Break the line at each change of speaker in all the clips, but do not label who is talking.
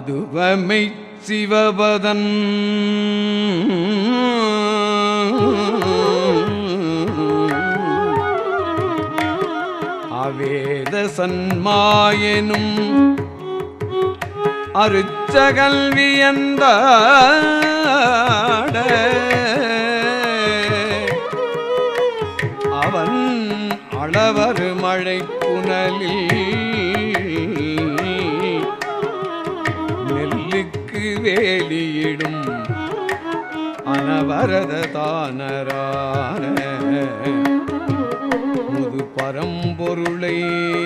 மதுவமை சிவபதன் அவேத சன்மாயனும் அருச்சகல்வியந்த அவன் அளவரு மழை புனலில் நெல்லுக்கு வேலியிடும் அனவரத தானரான முது பரம்பொருளை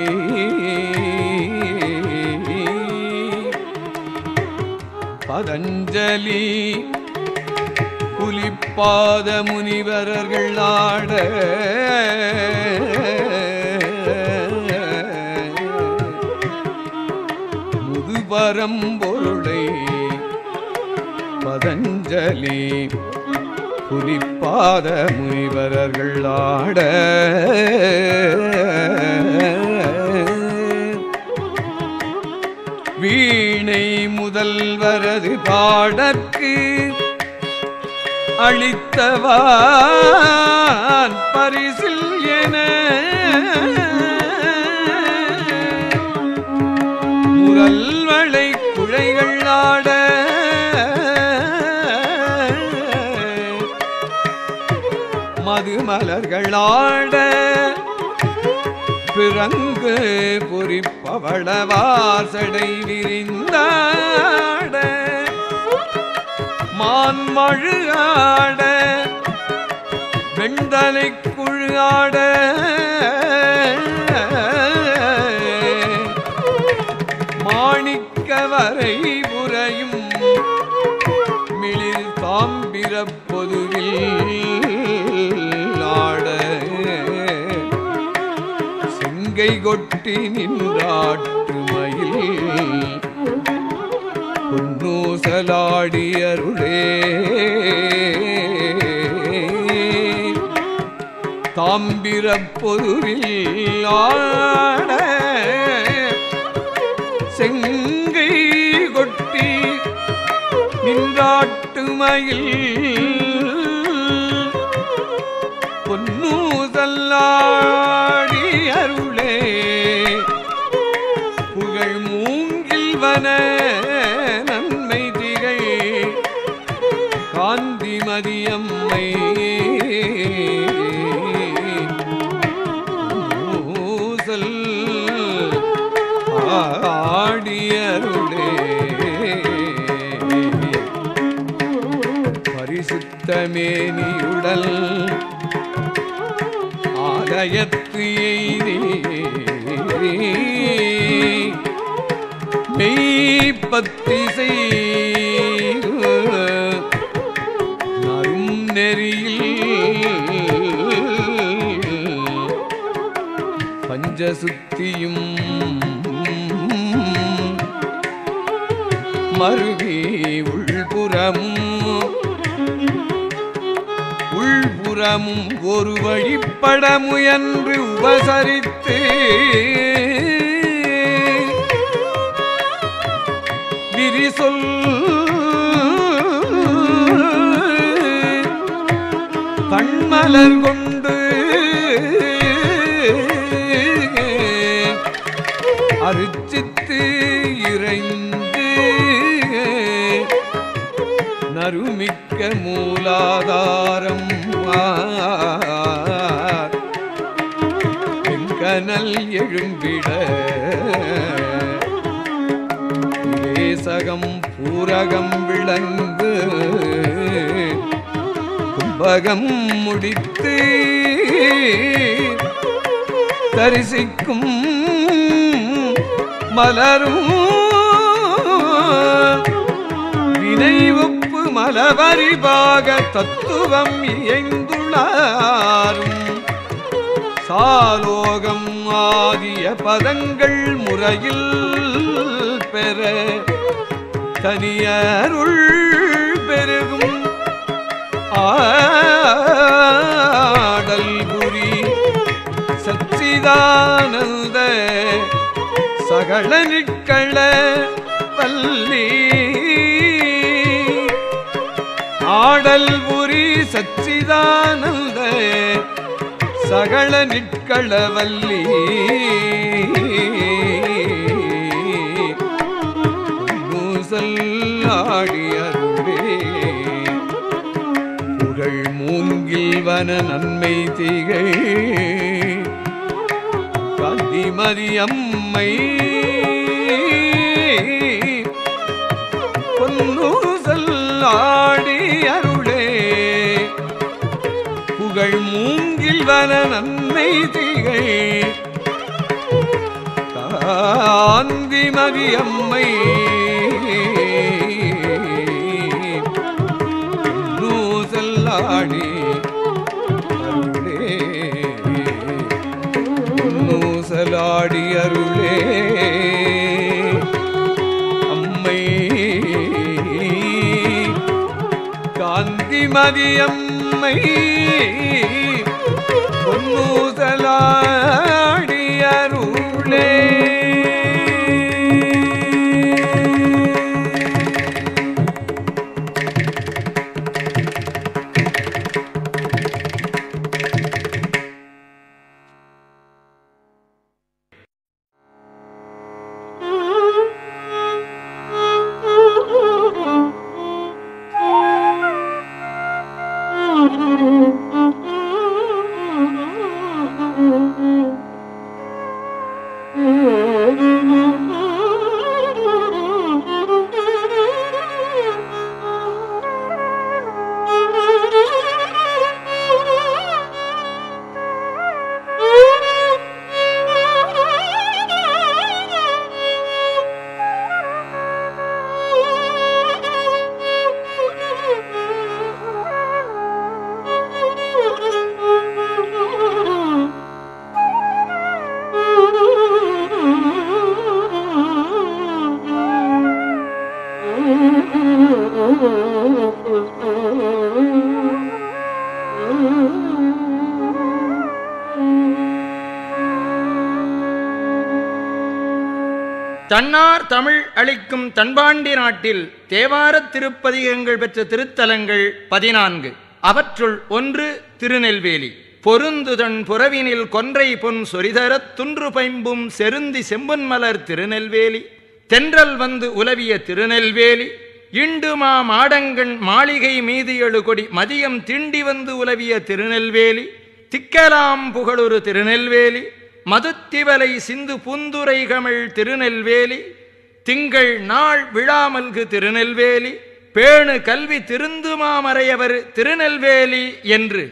பதஞ்சலி புலிப்பாத முனிவரர்கள் ஆட முதுபரம்பொருளை பதஞ்சலி புலிப்பாத முனிவரர்கள் ஆட வீணை முதல்வரது பாடற்கு அளித்தவான் பரிசில் என முரல்வளை குழைகள் ஆட மதுமலர்கள் ஆட பிறங்கு பொறிப்பவளவாசடை விரிந்தாட மான்மழு ஆட வெண்தலை குழு ஆட மாணிக்க வரை உறையும் மிளிர் தாம்பிர பொதுவில் ஆட செங்கை கொட்டி நின்றாட்டு மயில் பொன்னூசலாடி அருளே தாம்பிர பொதுவில் ஆட செங்கை கொட்டி நின்றாட்டு மயில் பொன்னூசல்லாடி அருளே புகழ் மூங்கில் வன நன்மை திகழ் காந்தி மதியம்மை ஊசல் ஆடியருளே பரிசுத்தமேனியுடல் ஆலயத்து எய்தி மெய்ப்பத்திசை நரும் நெறியில் பஞ்சசுத்தியும் மருவி உள்புறமும் உள்புறமும் ஒரு வழிப்பட முயன்று உபசரித்து விரிசொல் தன்மலர் கொண்டு அரிச்சித்து இறைந்து நறுமிக்க மூலாதாரம் கனல் எழும்பிட தேசகம் பூரகம் விளங்கு கும்பகம் முடித்து தரிசிக்கும் மலரும் வினை ஒப்பு மலபரிபாக தத்துவம் இயைந்துள்ளாரும் சாலோகம் ஆகிய பதங்கள் முறையில் பெற தனியருள் பெருகும் ஆடல் புரி சச்சிதானந்த சகல நிற்கள பல்லி ஆடல் புரி சச்சிதானந்த சகல நிற்களவல்லி நூசல் ஆடியருளே புகழ் மூங்கில் வன நன்மை திகழ் காந்திமதி அம்மை பொன்னூசல் ஆடி அருளே புகழ் மூங்கில் வன நன்மை திகழ் காந்திமதி அம்மை நூசல் ஆடி அருளே நூசலாடி அருளே அம்மை காந்திமதி அம்மை பொன்னூசலாடி அருளே
தன்னார் தமிழ் அளிக்கும் தன்பாண்டி நாட்டில் தேவாரத் திருப்பதிகங்கள் பெற்ற திருத்தலங்கள் பதினான்கு அவற்றுள் ஒன்று திருநெல்வேலி பொருந்துதன் புறவினில் கொன்றை பொன் சொரிதரத் துன்று பைம்பும் செருந்தி செம்பொன்மலர் திருநெல்வேலி தென்றல் வந்து உலவிய திருநெல்வேலி இண்டுமா மாடங்கண் மாளிகை மீது எழுகொடி மதியம் திண்டி வந்து உலவிய திருநெல்வேலி திக்கலாம் புகழொரு திருநெல்வேலி மதுத்திவலை சிந்து பூந்துரை கமிழ் திருநெல்வேலி திங்கள் நாள் விழாமல்கு திருநெல்வேலி பேணு கல்வி திருந்துமாமறையவர் திருநெல்வேலி என்று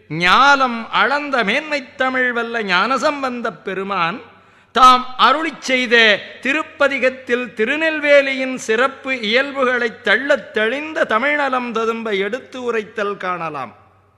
ஞாலம் அளந்த மேன்மைத் தமிழ் வல்ல ஞானசம்பந்தப் பெருமான் தாம் அருளிச் செய்த திருப்பதிகத்தில் திருநெல்வேலியின் சிறப்பு இயல்புகளைத் தள்ளத் தெளிந்த தமிழ்நலம் ததும்ப எடுத்து உரைத்தல் காணலாம்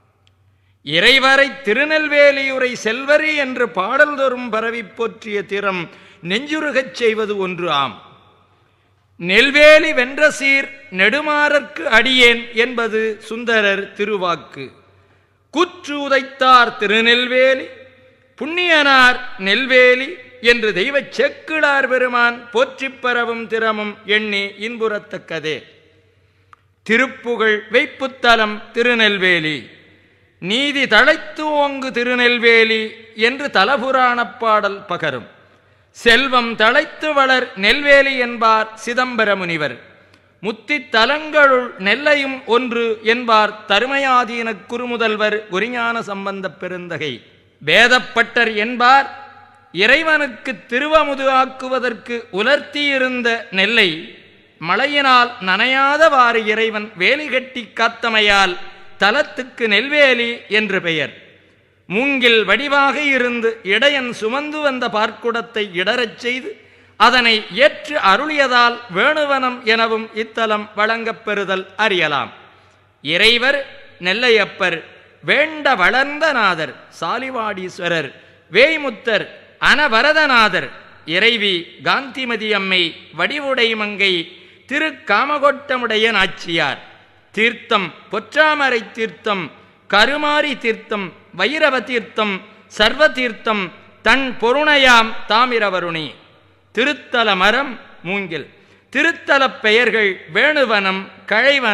இறைவரை திருநெல்வேலியுரை செல்வரி என்று பாடல் தோறும் பரவிப் போற்றிய திறம் நெஞ்சுருகச் செய்வது ஒன்று ஆம் நெல்வேலி வென்ற சீர் நெடுமாறற்கு அடியேன் என்பது சுந்தரர் திருவாக்கு குற்று உதைத்தார் திருநெல்வேலி புண்ணியனார் நெல்வேலி என்று தெய்வச் செக்கிழார் பெருமான் போற்றிப் பரவும் திறமும் எண்ணி இன்புறத்தக்கதே திருப்புகழ் வைப்புத்தலம் திருநெல்வேலி நீதி தழைத்து ஓங்கு திருநெல்வேலி என்று தலபுராணப் பாடல் பகரும் செல்வம் தழைத்து வளர் நெல்வேலி என்பார் சிதம்பர முனிவர் முத்தித் தலங்களுள் நெல்லையும் ஒன்று என்பார் தருமயாதீன குருமுதல்வர் குருஞான சம்பந்தப் பெருந்தகை வேதப்பட்டர் என்பார் இறைவனுக்கு திருவமுது ஆக்குவதற்கு உலர்த்தியிருந்த நெல்லை மழையினால் நனையாதவாறு இறைவன் வேலி கட்டி காத்தமையால் தலத்துக்கு நெல்வேலி என்று பெயர் மூங்கில் வடிவாக இருந்து இடையன் சுமந்து வந்த பார்க்குடத்தை இடரச் செய்து அதனை ஏற்று அருளியதால் வேணுவனம் எனவும் இத்தலம் வழங்கப் பெறுதல் அறியலாம் இறைவர் நெல்லையப்பர் வேண்ட வளர்ந்த நாதர் சாலிவாடீஸ்வரர் வேய்முத்தர் அனவரதநாதர் இறைவி காந்திமதி அம்மை வடிவுடை மங்கை திரு காமகோட்டமுடைய நாச்சியார் தீர்த்தம் பொற்றாமரை தீர்த்தம் கருமாரி தீர்த்தம் வைரவ தீர்த்தம் சர்வ தீர்த்தம் தன் பொருணையாம் தாமிரவருணி திருத்தல மரம் மூங்கில் திருத்தலப் பெயர்கள் வேணுவனம் கழைவனம்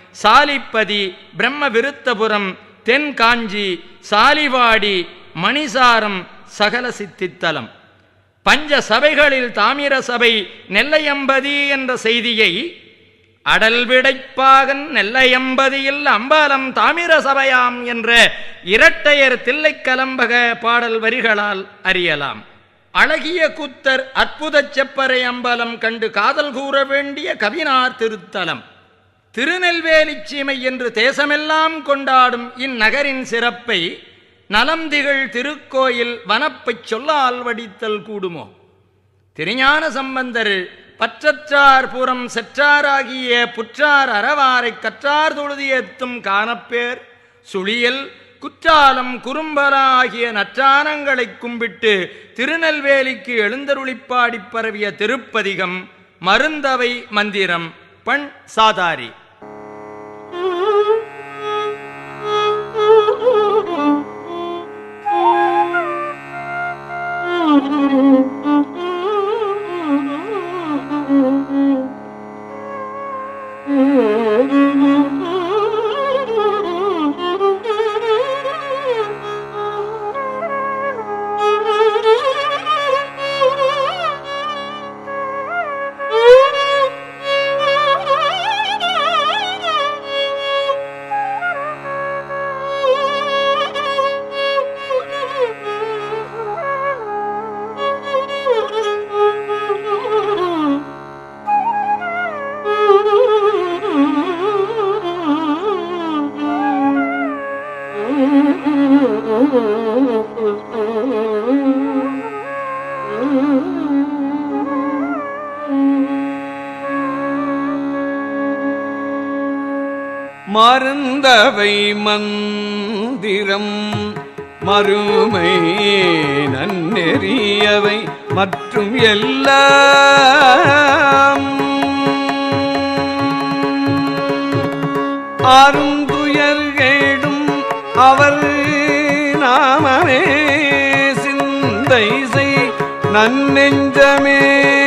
சாலிப்பதி பிரம்ம விருத்தபுரம் தென்காஞ்சி சாலிவாடி மணிசாரம் சகல சித்தித்தலம் பஞ்ச சபைகளில் தாமிர சபை நெல்லையம்பதி என்ற செய்தியை அடல் விடைப்பாகன் நெல்லையம்பதியில் அம்பலம் தாமிர சபையாம் என்ற இரட்டையர் தில்லைக் கலம்பக பாடல் வரிகளால் அறியலாம் அழகிய கூத்தர் அற்புதச் செப்பறை அம்பலம் கண்டு காதல் கூற வேண்டிய கவினார் திருத்தலம் திருநெல்வேலி சீமை என்று தேசமெல்லாம் கொண்டாடும் இந்நகரின் சிறப்பை நலம் திகழ் திருக்கோயில் வனப்பைச் சொல்லால் வடித்தல் கூடுமோ திருஞான சம்பந்தர் பற்றற்றார் புறம் செற்றாராகிய புற்றார் அறவாரைக் கற்றார் தொழுதியத்தும் காணப்பேர் சுழியல் குற்றாலம் குறும்பலா ஆகிய நற்றானங்களைக் கும்பிட்டு திருநெல்வேலிக்கு எழுந்தருளிப்பாடிப் பரவிய திருப்பதிகம் மருந்தவை மந்திரம் பண் சாதாரி
மருந்தவை மந்திரம் மறுமை நன்னெறியவை மற்றும் எல்லாம் அருந்துயர்கேடும் அவர் நாமமே சிந்தை செய் நன்னெஞ்சமே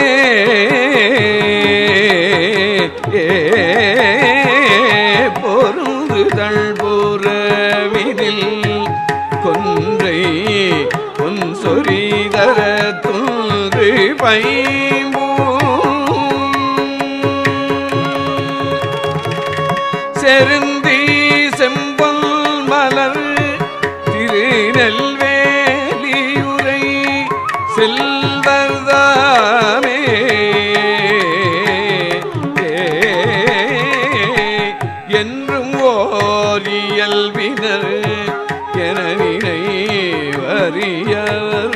பொருந்துதல் புறவிதில் கொன்றை பொன் சொரிதர துன்று பைம்பூம் செருந்தி செம்பொல் மலர் திருநெல்வேலியுரை செல்வர்தாமே என்றும் ஓரியல்வினர் என நினைவறியவர்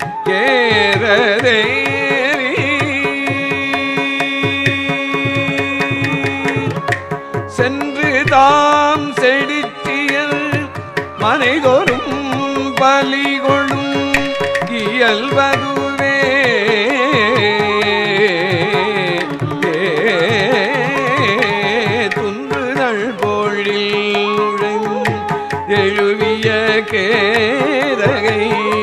ஏறதேறி சென்று தாம் செடித்தியல் மனைதோறும் பலிகொள்ளும் இயல்பதுவே துன்றுதல் பொழில் நுழைந்து எழுவிய கேதகை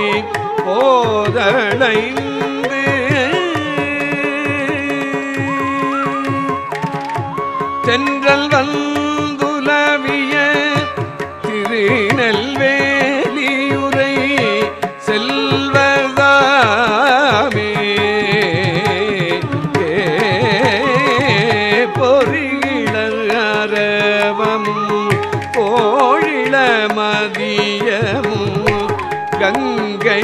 போதளைந்து தென்றல் வந்துலவிய திருநெல்வேலியுரை செல்வதாமே பொறியிளர் அரவமும் கோழிள மதியமும் கங்கை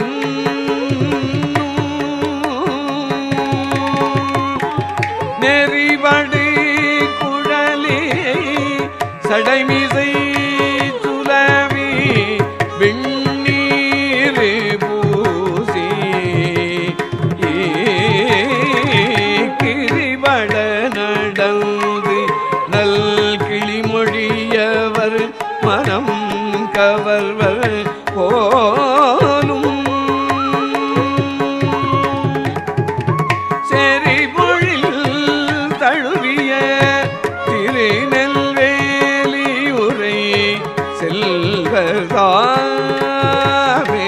நெறிவடு குழலே சடைமிசை துலவி வெண்ணீர் பூசி கிரிவட நடந்து நல் கிளிமொழியவர் மனம் கவர்வர் போலும் செறிபொழில் தழுவிய திருநெல்வேலி உரை செல்வதாமே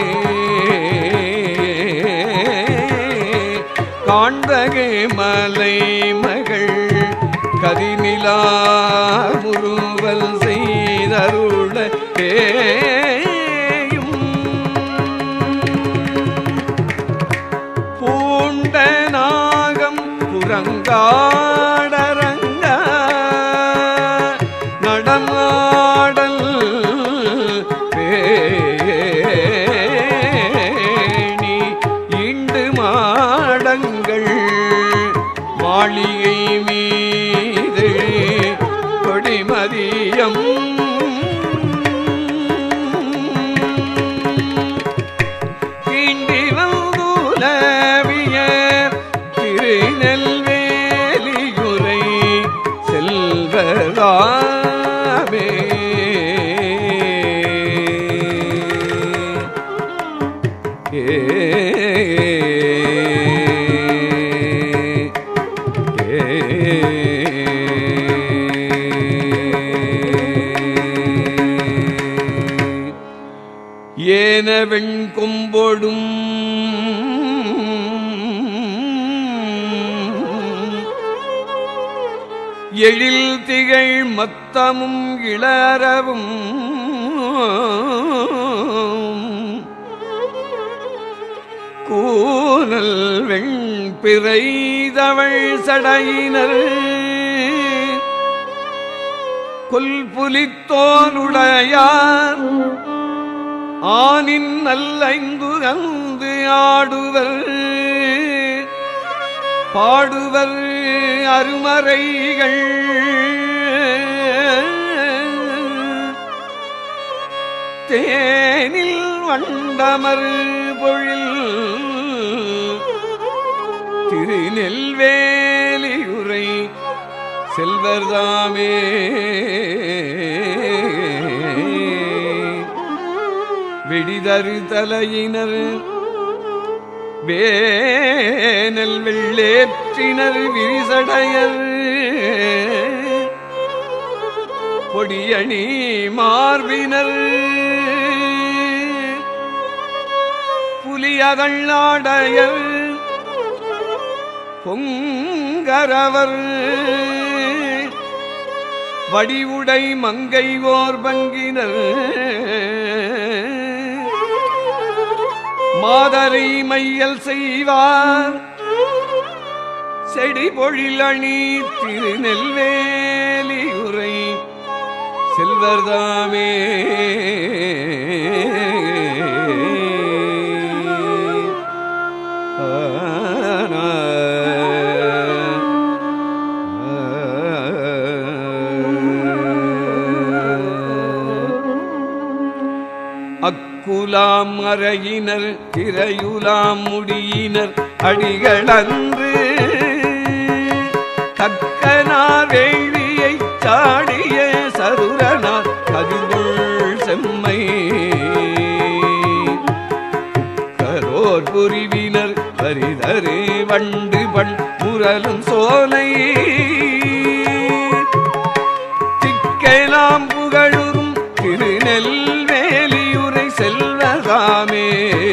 காண்பகை மலை மகள் கதிநிலாத பேயும் பூண்ட நாகம் புறங்காடரங்க நடமாடல் பேணி இண்டு மாடங்கள் மாளிகை மீது கொடிமதியம் கிண்டி வந்துலவிய திருநெல்வேலியுரை செல்வராமே ஏன வெண்கொம்பொடும் எழில் திகழ் மத்தமும் இளரவும் கூனல் வெண்பிறைதவள் சடையினர் கொல்புலித்தோனுடையார் ஆனின் நல்லைந்து அந்து ஆடுவர் பாடுவர் அருமறைகள் தேனில் வண்டமர் பொழில் திருநெல்வேலியுரை செல்வர்தாமே வெடிதரு தலையினர் வேனல் வெள்ளேற்றினர் விரிசடையர் கொடியணி மார்பினர் புலியதள்ளாடையர் பொங்கரவர் வடிவுடை மங்கை ஓர் பங்கினர் மாதரை மையல் செய்வார் செடி பொழிலணி திருநெல்வேலி உரை செல்வர்தாமே அக்குலாம் மறையினர் திரையுலாம் முடியினர் அடிகளன்று தக்கனார் வேள்வியை சாடிய சதுரனார் கதிர்கொள் செம்மை கரோர் புரிவினர் பரிதரு வண்டு பண் முரலும் சோலை திக்கெலாம் புகழுறும் திருநெல்வேலியுரை செல்வதாமே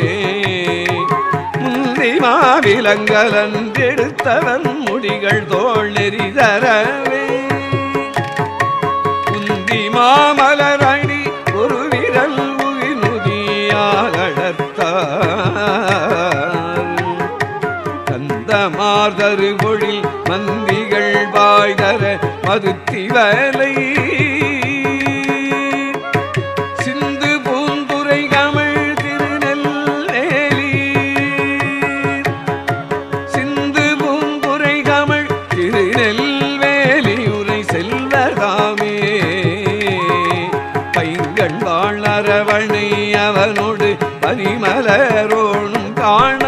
முந்தி மாவிலங்கலன்றெடுத்தவன் முடிகள் தோள் நெறிதரவே குந்தி மாமலரடி ஒரு விரல் உயிர்நுதியாளத்தார் கந்த மார்தரு பொழில் மந்திகள் வாய்தர மதுத்திவலை சிந்து பூந்துரை கமிழ் திருநெல்வேலி சிந்து பூந்துரை கமிழ் திருநெல்வேலி உரை செல்வதாமே பைங்கண் வாழறவனை அவனோடு பனிமலரோனும் காண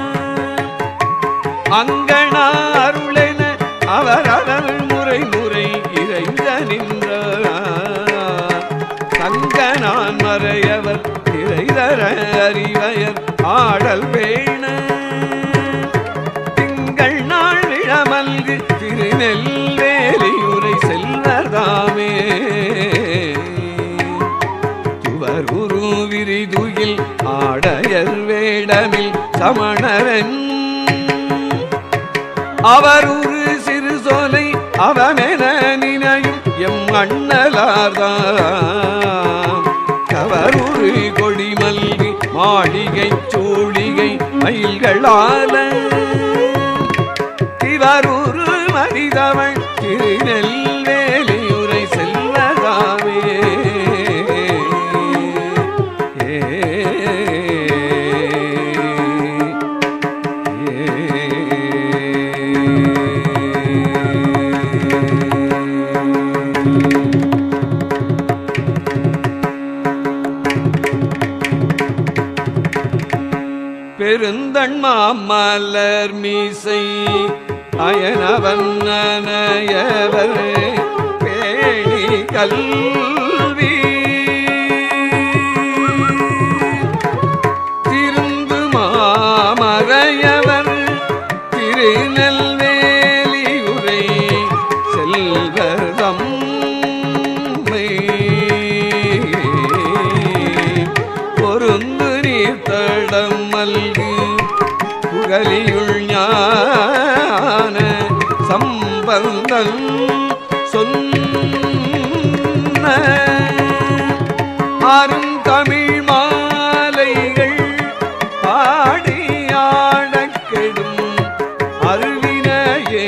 அங்கனாருளென அவர் அவர் முறை முறை இறைந்த நின்றார் சங்கனான் மறையவர் இறைதர அறிவயர் ஆடல் பேண திங்கள் நாள் இளமல்கு திருநெல்வேலியுரை செல்வதாமே துவர் உரு விரிதுகில் ஆடையர் வேடமில் சமணரன் அவர் ஒரு சிறு சோலை அவமென நினையும் எம் அண்ணலார்தான் மார்பு கொடி மல்கி மாளிகை சூழிகை மயில்களால திவரூரு மனிதவள் திருநெல்வேலியுரை செல்வதாமே பெருந்தண்மாமலர் மீசை அயனவன் நனையவர் பேணி கல்வி திருந்து மாமறையவர் திருநெல்வேலி உரை செல்வதம் பொருந்து நீர் தடம் மல்கு புகலியுள் ஞான சம்பந்தன் சொன்ன அருந்தமிழ் மாலைகள் பாடியாடக் கெடும் அருவினையே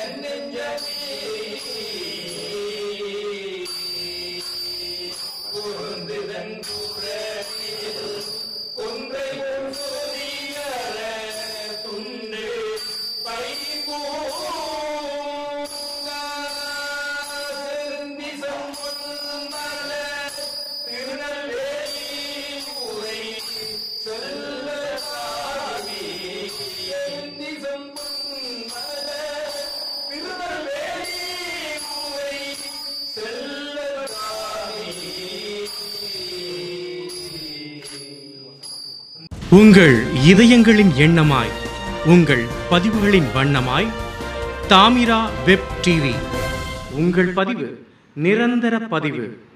உங்கள் இதயங்களின் எண்ணமாய் உங்கள் பதிவுகளின் வண்ணமாய் தாமிரா வெப் டிவி உங்கள் பதிவு நிரந்தர பதிவு